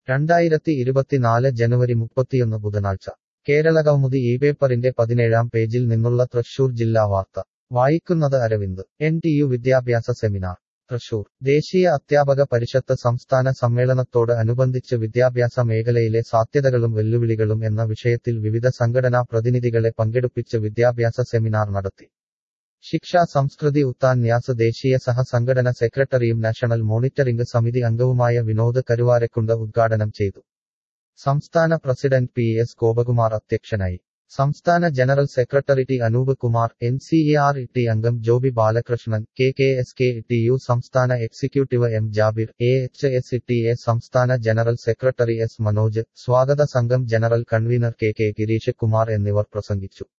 രണ്ടായിരത്തി ഇരുപത്തിനാല് ജനുവരി മുപ്പത്തിയൊന്ന് ബുധനാഴ്ച കേരളകൗമുദി ഈ പേപ്പറിന്റെ പതിനേഴാം പേജിൽ നിന്നുള്ള തൃശൂർ ജില്ലാ വാർത്ത വായിക്കുന്നത് അരവിന്ദ് എൻ ടി യു വിദ്യാഭ്യാസ സെമിനാർ തൃശൂർ ദേശീയ അധ്യാപക പരിഷത്ത് സംസ്ഥാന സമ്മേളനത്തോട് അനുബന്ധിച്ച് വിദ്യാഭ്യാസ മേഖലയിലെ സാധ്യതകളും വെല്ലുവിളികളും എന്ന വിഷയത്തിൽ വിവിധ സംഘടനാ പ്രതിനിധികളെ പങ്കെടുപ്പിച്ച് വിദ്യാഭ്യാസ സെമിനാർ നടത്തി ശിക്ഷാ സംസ്കൃതി ഉത്താൻ ന്യാസ് ദേശീയ സഹസംഘടന സെക്രട്ടറിയും നാഷണൽ മോണിറ്ററിംഗ് സമിതി അംഗവുമായ വിനോദ് കരുവാരക്കുണ്ട് ഉദ്ഘാടനം ചെയ്തു സംസ്ഥാന പ്രസിഡന്റ് പി എസ് ഗോപകുമാർ അധ്യക്ഷനായി സംസ്ഥാന general secretary T Anoop Kumar N C A R T അംഗം Joby Balakrishnan K K S K T U സംസ്ഥാന executive M Jabir A H S T A സംസ്ഥാന ജനറൽ സെക്രട്ടറി എസ് മനോജ് സ്വാഗത സംഘം general convener K K Girish Kumar എന്നിവർ പ്രസംഗിച്ചു